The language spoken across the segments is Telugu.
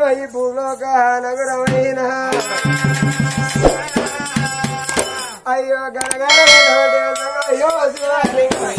ఈ భూలోక నగరమైన అయ్యో గణగణ అయ్యో శివలింగమయ్య.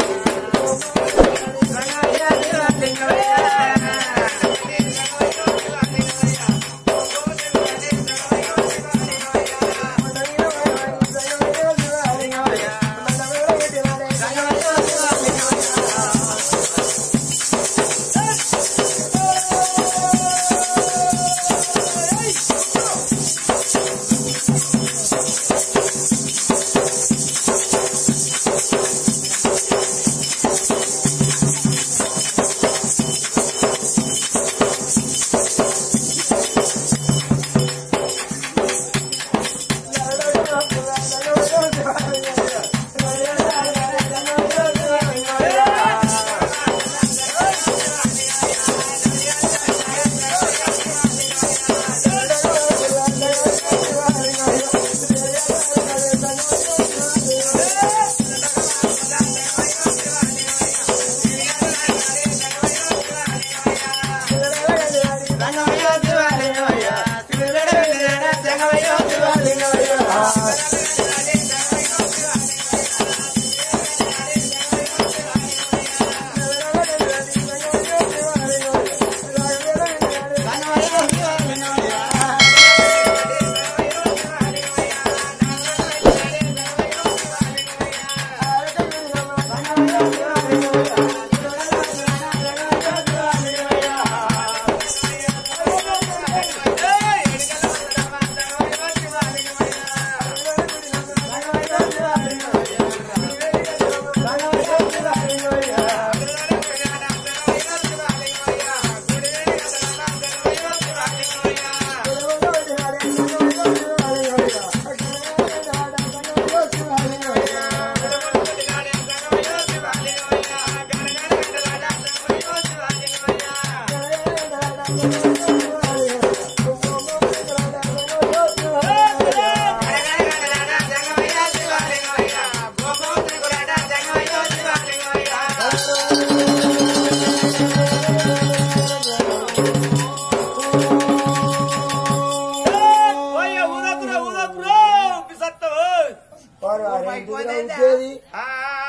ఓయ్య ఊదకురా ఊదకురా పిసత్తవు వారు వారి ఇంటికి వచ్చేది ఆ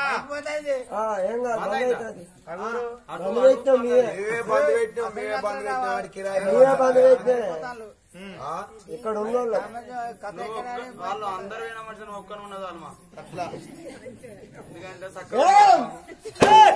ఆ, ఏం కాదు బంద్ అవుతుంది. అగురు బంద్ పెట్టినాం మీరే. మేమే బంద్ పెట్టినాం మేమే బంద్ పెట్టినాం వాడి కిరాయి మీరే బంద్ పెట్టినారే. ఆ? ఇక్కడ ఉన్నోళ్ళు వాళ్ళు అందరూ అయిన మనుషులు ఒక్కరు ఉన్నది అల్మా అట్లా ఎందుకంటే ఏ! చక్కగా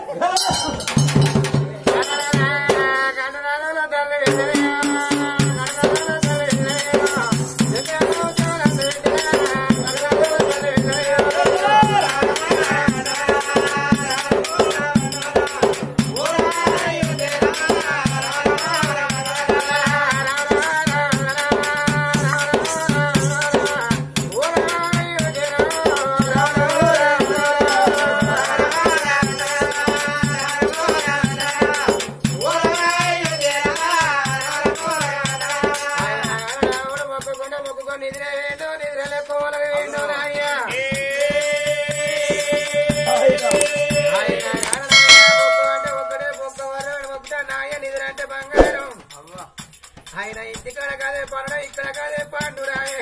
ఆయన ఇంటికాడ కాదే పనుడు ఇక్కడ కాదే పండురాయే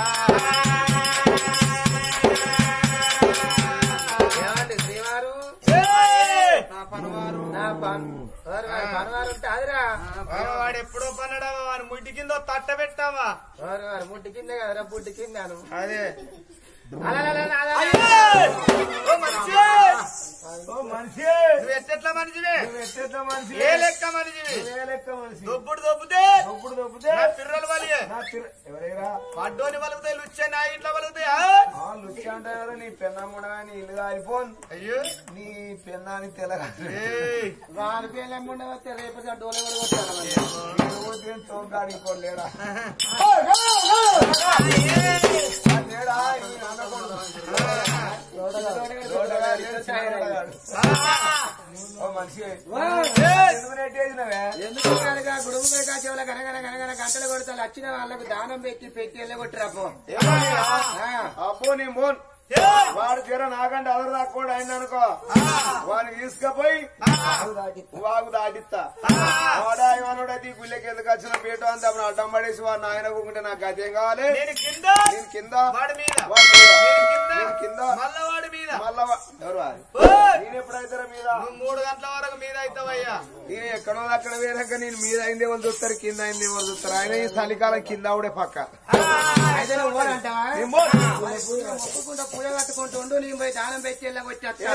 ఏమండి శ్రీవారు నా పనివారు నా పన్ పనవారు ఉంటే అదిరా వాడు ఎప్పుడో పన్నడావా వాడి ముడ్డి కింద తట్ట పెట్టావా వారు వారు ముట్టి కింద కదరా బుట్టి కిందాను అదే ఓ మనిషి ఓ మనిషి నువ్వు ఎట్టెట్లా మనిషివే ఎట్టెట్లా మనిషి ఏ లెక్క మనిషివి ఏ లెక్క మనిషి దొబ్బుడు దొబ్బుతే దొప్పుడు దొప్పుతే నా పిర్రలు వలియే నా పిల్ల- ఎవరైరా పడ్డోని వలుగుతాయి లుచ్చే నా ఇంట్లో వలుగుతాయా ఆ లుచ్చి అంటే ఎవరు నీ పెన్నా కూడా నీ ఇల్లు కాలిపోన్ అయ్యో నీ పెన్నాని తెలగా ఏయ్ వారి పేర్లు వస్తే రేపు డోలు కూడా కొట్టాలి తోగాడి లేడా లేడా ఈ నాన్నకొడుకు. తోటగాడు, చిన్నగాడు. ఓ మనిషి ఎందుకు నెట్టేసినవే ఎందుకు కనుక గుడుగు మీద కాచేవాళ్ళ కనగన కనగన గంటలు కొడతారు వచ్చిన వాళ్ళకు దానం పెట్టి పెట్టి వెళ్ళగొట్టిరా పో ఏమయ్యా? ఆ. అబ్బో నీ మోన్ వాడు తీర నాకంటే అదరు దాక్కోడు ఆయన అనుకో వాడిని తీసుకపోయి వాగు దాటిస్తా వాడా ఏమన్నాడు అయితే ఈ గుళ్ళకి ఎందుకు వచ్చిన పేట అంత అప్పుడు అడ్డం పడేసి వాడు నాయన కూకుంటే నాకు గతేం కావాలి నేను కింద నేను కింద వాడి మీద వాడి మీద. నేను కింద నేను కింద మళ్ళా వాడి మీద మళ్ళా వా- ఎవరు వాడు? ఓయ్! నేను ఎప్పుడైతే మీద నువ్వు మూడు గంటల వరకు మీద అవుతావయ్యా నేను ఎక్కడో అక్కడ వేరక నేను మీద అయింది ఎవరు చూస్తారు కింద అయింది ఎవరు చూస్తారు ఆయన ఈ చలికాలం కింద ఆవిడే పక్క అయితే నువ్వు పోరంటావా? నేను పోను. మొక్కుకుంటా పూజ కట్టుకుంటుండు నేను పోయి దానం పెట్టి వెళ్ళకి వచ్చేస్తా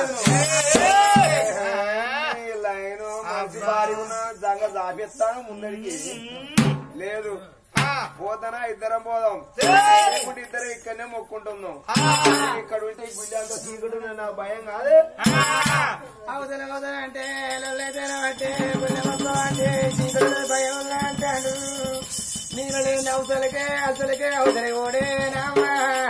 ఈ లైను మంచి భారీ ఉన్న జంగ జాపిస్తాను ముందరికి లేదు పోతానా ఇద్దరం పోదాం లేకుంటే ఇద్దరం ఇక్కడనే మొక్కుంటున్నాం ఇక్కడ ఉంటే ఈ గుడి అంత చీకటి ఉంది, నాకు భయం కాదే అవతల అవతల అంటే లేదైనా అంటే గుండె అంటే చీకటిలో భయం ఉందా అంటాడు నీళ్ళు లేని అవతలకే అసలకే అవతలి ఓడే నామా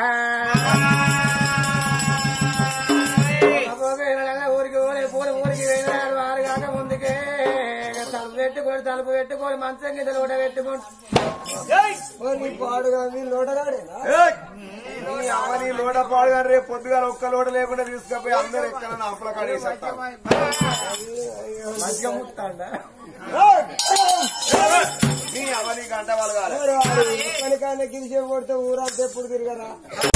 ఊరికి ఊరే పూల ఊరికి వెళ్ళాడు వారు కాక ముందుకే తలుపు పెట్టుకొని తలుపు పెట్టుకొని మంచం కింద లోట పెట్టుకొని ఓ నీ పాడుగా మీ లోటగాడేనా ఏయ్! నీ అమ్మ నీ లోట పాడుగా రేపు పొద్దుగా ఒక్క లోట లేకుండా తీసుకుపోయి అందరు ఎక్కడ అప్పుల కాడేసేస్తారు మంచిగా ముట్టాడా నీ అమ్మ నీ గంట వాళ్ళు కాదు ఒక్కనికాయన గిరిసే కొడితే ఊరంతా ఎప్పుడు తిరగరా